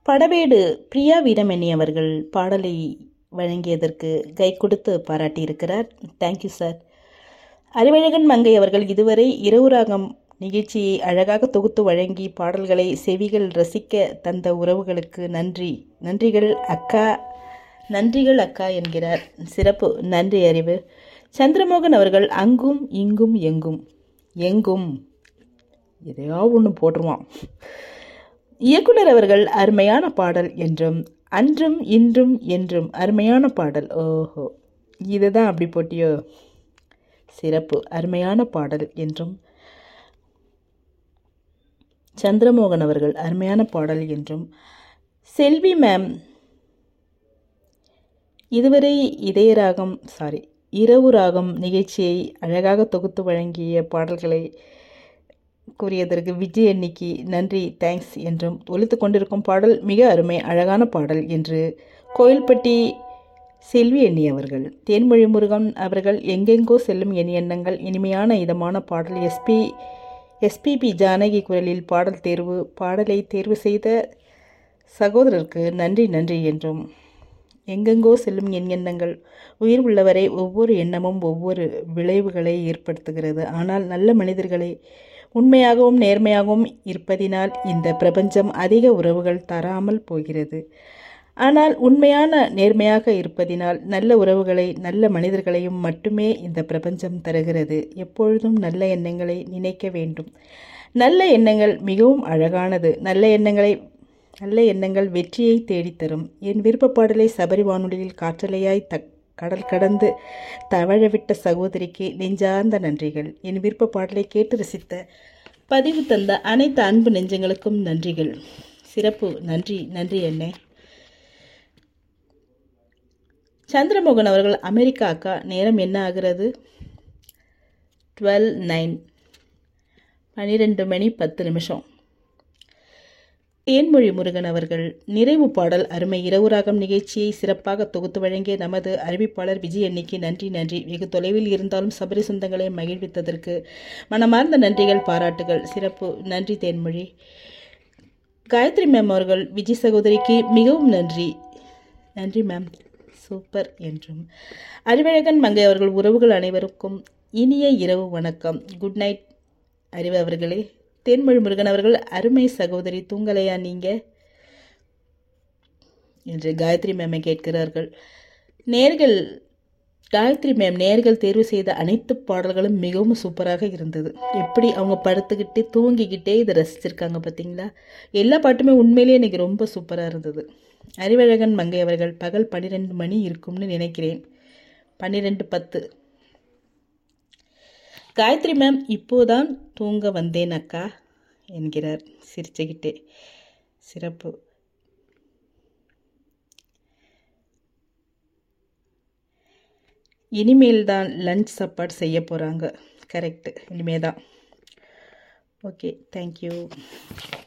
படவேடு பிரியா வீரமணி அவர்கள் பாடலை வழங்கியதற்கு கை கொடுத்து பாராட்டியிருக்கிறார் தேங்க்யூ சார் அறிவழகன் மங்கை அவர்கள் இதுவரை இரவு ராகம் நிகழ்ச்சியை அழகாக தொகுத்து வழங்கி பாடல்களை செவிகள் ரசிக்க தந்த உறவுகளுக்கு நன்றி நன்றிகள் அக்கா நன்றிகள் அக்கா என்கிறார் சிறப்பு நன்றி அறிவு சந்திரமோகன் அவர்கள் அங்கும் இங்கும் எங்கும் எங்கும் எதையோ ஒன்று போட்டுருவான் இயக்குனர் அவர்கள் அருமையான பாடல் என்றும் அன்றும் இன்றும் என்றும் அருமையான பாடல் ஓஹோ இதுதான் அப்படி போட்டியோ சிறப்பு அருமையான பாடல் என்றும் சந்திரமோகன் அவர்கள் அருமையான பாடல் என்றும் செல்வி மேம் இதுவரை இதய ராகம் சாரி இரவு ராகம் நிகழ்ச்சியை அழகாக தொகுத்து வழங்கிய பாடல்களை கூறியதற்கு விஜய் அன்னிக்கு நன்றி தேங்க்ஸ் என்றும் ஒலித்து கொண்டிருக்கும் பாடல் மிக அருமை அழகான பாடல் என்று கோயில்பட்டி செல்வி எண்ணி அவர்கள் தேன்மொழி முருகன் அவர்கள் எங்கெங்கோ செல்லும் என் எண்ணங்கள் இனிமையான இதமான பாடல் எஸ்பி எஸ்பிபி ஜானகி குரலில் பாடல் தேர்வு பாடலை தேர்வு செய்த சகோதரருக்கு நன்றி நன்றி என்றும் எங்கெங்கோ செல்லும் என் எண்ணங்கள் உயிர் உள்ளவரை ஒவ்வொரு எண்ணமும் ஒவ்வொரு விளைவுகளை ஏற்படுத்துகிறது ஆனால் நல்ல மனிதர்களை உண்மையாகவும் நேர்மையாகவும் இருப்பதினால் இந்த பிரபஞ்சம் அதிக உறவுகள் தராமல் போகிறது ஆனால் உண்மையான நேர்மையாக இருப்பதினால் நல்ல உறவுகளை நல்ல மனிதர்களையும் மட்டுமே இந்த பிரபஞ்சம் தருகிறது எப்பொழுதும் நல்ல எண்ணங்களை நினைக்க வேண்டும் நல்ல எண்ணங்கள் மிகவும் அழகானது நல்ல எண்ணங்களை நல்ல எண்ணங்கள் வெற்றியை தேடித்தரும் என் விருப்ப பாடலை சபரி வானொலியில் காற்றலையாய் த கடல் கடந்து தவழவிட்ட சகோதரிக்கு நெஞ்சார்ந்த நன்றிகள் என் விருப்ப பாடலை கேட்டு ரசித்த பதிவு தந்த அனைத்து அன்பு நெஞ்சங்களுக்கும் நன்றிகள் சிறப்பு நன்றி நன்றி அண்ணே சந்திரமோகன் அவர்கள் அமெரிக்கா அக்கா நேரம் என்ன ஆகிறது டுவெல் நைன் பன்னிரெண்டு மணி பத்து நிமிஷம் தேன்மொழி முருகன் அவர்கள் நிறைவு பாடல் அருமை இரவு ராகம் நிகழ்ச்சியை சிறப்பாக தொகுத்து வழங்கிய நமது அறிவிப்பாளர் விஜய் அன்னிக்கு நன்றி நன்றி வெகு தொலைவில் இருந்தாலும் சபரி சொந்தங்களை மகிழ்வித்ததற்கு மனமார்ந்த நன்றிகள் பாராட்டுகள் சிறப்பு நன்றி தேன்மொழி காயத்ரி மேம் அவர்கள் விஜய் சகோதரிக்கு மிகவும் நன்றி நன்றி மேம் சூப்பர் என்றும் அறிவழகன் மங்கை அவர்கள் உறவுகள் அனைவருக்கும் இனிய இரவு வணக்கம் குட் நைட் அறிவு அவர்களே தேன்மொழி முருகன் அவர்கள் அருமை சகோதரி தூங்கலையா நீங்க என்று காயத்ரி மேமை கேட்கிறார்கள் நேர்கள் காயத்ரி மேம் நேர்கள் தேர்வு செய்த அனைத்து பாடல்களும் மிகவும் சூப்பராக இருந்தது எப்படி அவங்க படுத்துக்கிட்டு தூங்கிக்கிட்டே இதை ரசிச்சிருக்காங்க பார்த்தீங்களா எல்லா பாட்டுமே உண்மையிலேயே எனக்கு ரொம்ப சூப்பராக இருந்தது அறிவழகன் மங்கை அவர்கள் பகல் பன்னிரெண்டு மணி இருக்கும்னு நினைக்கிறேன் பன்னிரெண்டு பத்து காயத்ரி மேம் இப்போதான் தூங்க வந்தேன் அக்கா என்கிறார் சிரிச்சுக்கிட்டே சிறப்பு இனிமேல் தான் லஞ்ச் சாப்பாடு செய்ய போகிறாங்க கரெக்டு இனிமே தான் ஓகே தேங்க்யூ